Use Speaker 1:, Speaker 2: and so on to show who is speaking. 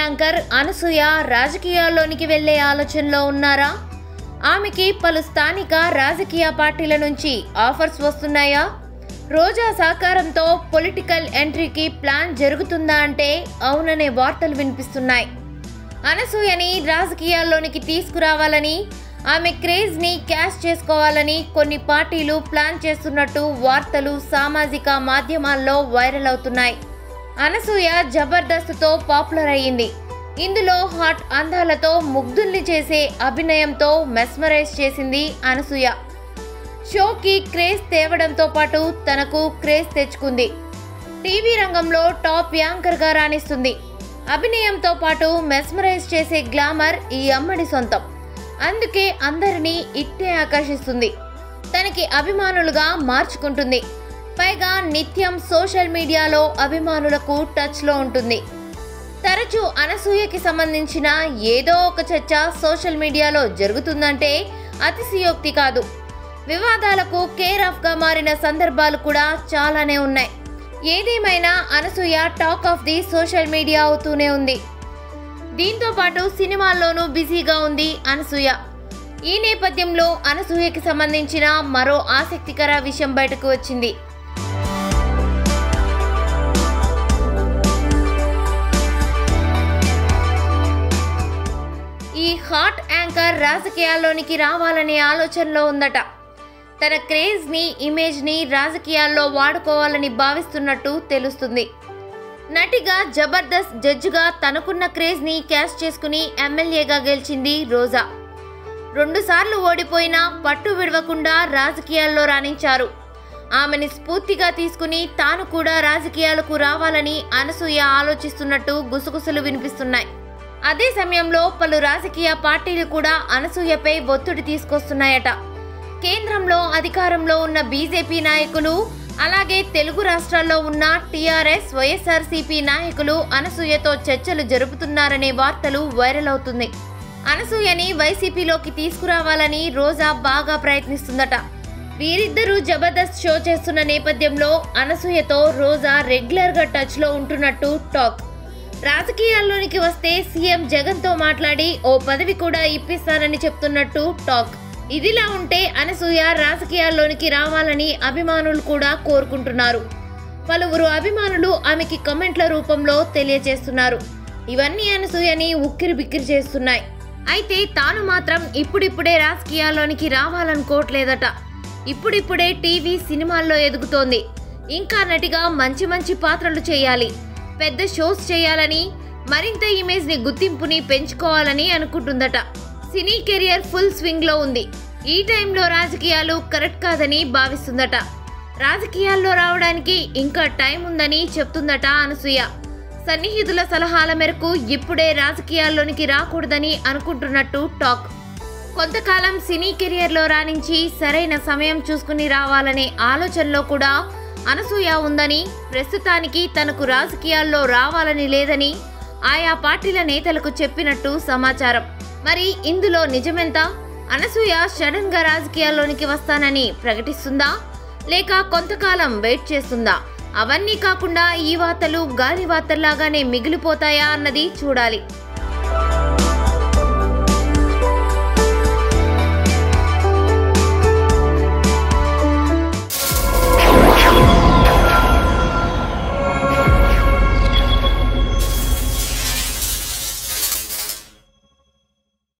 Speaker 1: anchor Anasuya రాజకీయాల్లోనికి వెళ్లే ఆలోచనలో ఉన్నారా ఆమెకి పలు స్థానిక రాజకీయ పార్టీల నుంచి ఆఫర్స్ వస్తున్నాయా రోజా సహకారంతో పొలిటికల్ ఎంట్రీకి ప్లాన్ జరుగుతుందా అంటే అవుననే వార్తలు వినిపిస్తున్నాయి అనసూయని రాజకీయాల్లోనికి తీసుకురావాలని ఆమె క్రేజ్ని క్యాష్ చేసుకోవాలని కొన్ని పార్టీలు ప్లాన్ చేస్తున్నట్టు వార్తలు సామాజిక మాధ్యమాల్లో వైరల్ అవుతున్నాయి అనసూయ జబర్దస్త్తో పాపులర్ అయ్యింది ఇందులో హాట్ అందాలతో ముగ్ధుల్ని చేసే అభినయంతో మెస్మరైజ్ చేసింది అనసూయ షోకి క్రేజ్ తేవడంతో పాటు తనకు క్రేజ్ తెచ్చుకుంది టీవీ రంగంలో టాప్ యాంకర్గా రాణిస్తుంది అభినయంతో పాటు మెస్మరైజ్ చేసే గ్లామర్ ఈ అమ్మడి సొంతం అందుకే అందరినీ ఇట్టే ఆకర్షిస్తుంది తనకి అభిమానులుగా మార్చుకుంటుంది పైగా నిత్యం సోషల్ మీడియాలో అభిమానులకు టచ్లో ఉంటుంది తరచూ అనసూయకి సంబంధించిన ఏదో ఒక చర్చ సోషల్ మీడియాలో జరుగుతుందంటే అతిశయోక్తి కాదు వివాదాలకు కేర్ ఆఫ్గా మారిన సందర్భాలు కూడా చాలానే ఉన్నాయి ఏదేమైనా Anasuya talk of the social media అవుతూనే ఉంది దీంతో పాటు సినిమాల్లోనూ బిజీగా ఉంది అనసూయ ఈ నేపథ్యంలో అనసూయకి సంబంధించిన మరో ఆసక్తికర విషయం బయటకు వచ్చింది ఈ హాట్ యాంకర్ రాజకీయాల్లోనికి రావాలనే ఆలోచనలో ఉందట తన క్రేజ్ని ఇమేజ్ని రాజకీయాల్లో వాడుకోవాలని భావిస్తున్నట్టు తెలుస్తుంది నటిగా జబర్దస్త్ జడ్జిగా తనకున్న క్రేజ్ని క్యాష్ చేసుకుని ఎమ్మెల్యేగా గెలిచింది రోజా రెండుసార్లు ఓడిపోయినా పట్టు విడవకుండా రాజకీయాల్లో రాణించారు ఆమెని స్ఫూర్తిగా తీసుకుని తాను కూడా రాజకీయాలకు రావాలని అనసూయ ఆలోచిస్తున్నట్టు గుసగుసలు వినిపిస్తున్నాయి అదే సమయంలో పలు రాజకీయ పార్టీలు కూడా అనసూయపై ఒత్తిడి తీసుకొస్తున్నాయట కేంద్రంలో అధికారంలో ఉన్న బీజేపీ నాయకులు అలాగే తెలుగు రాష్ట్రాల్లో ఉన్న టీఆర్ఎస్ వైఎస్ఆర్సీపీ నాయకులు అనసూయతో చర్చలు జరుపుతున్నారనే వార్తలు వైరల్ అవుతుంది అనసూయని వైసీపీలోకి తీసుకురావాలని రోజా బాగా ప్రయత్నిస్తుందట వీరిద్దరూ జబర్దస్త్ షో చేస్తున్న నేపథ్యంలో అనసూయతో రోజా రెగ్యులర్గా టచ్లో ఉంటున్నట్టు టాక్ రాజకీయాల్లోనికి వస్తే సీఎం జగన్తో మాట్లాడి ఓ పదవి కూడా ఇప్పిస్తానని చెప్తున్నట్టు టాక్ ఇదిలా ఉంటే అనసూయ రాజకీయాల్లోనికి రావాలని అభిమానులు కూడా కోరుకుంటున్నారు పలువురు అభిమానులు ఆమెకి కమెంట్ల రూపంలో తెలియజేస్తున్నారు ఇవన్నీ అనసూయని ఉక్కిరి బిక్కిరి చేస్తున్నాయి అయితే తాను మాత్రం ఇప్పుడిప్పుడే రాజకీయాల్లోనికి రావాలనుకోవట్లేదట ఇప్పుడిప్పుడే టీవీ సినిమాల్లో ఎదుగుతోంది ఇంకా నటిగా మంచి మంచి పాత్రలు చేయాలి పెద్ద షోస్ చేయాలని మరింత ఇమేజ్ని గుర్తింపుని పెంచుకోవాలని అనుకుంటుందట సినీ కెరియర్ ఫుల్ స్వింగ్లో ఉంది ఈ టైంలో రాజకీయాలు కరెక్ట్ కాదని భావిస్తుందట రాజకీయాల్లో రావడానికి ఇంకా టైం ఉందని చెప్తుందట అనసూయ సన్నిహితుల సలహాల మేరకు ఇప్పుడే రాజకీయాల్లోనికి రాకూడదని అనుకుంటున్నట్టు టాక్ కొంతకాలం సినీ కెరియర్లో రాణించి సరైన సమయం చూసుకుని రావాలనే ఆలోచనలో కూడా అనసూయ ఉందని ప్రస్తుతానికి తనకు రాజకీయాల్లో రావాలని లేదని ఆయా పార్టీల నేతలకు చెప్పినట్టు సమాచారం మరి ఇందులో నిజమెంత అనసూయ సడన్ గా రాజకీయాల్లోనికి వస్తానని ప్రకటిస్తుందా లేక కొంతకాలం వెయిట్ చేస్తుందా అవన్నీ కాకుండా ఈ వార్తలు గాలి వార్తల్లాగానే మిగిలిపోతాయా అన్నది చూడాలి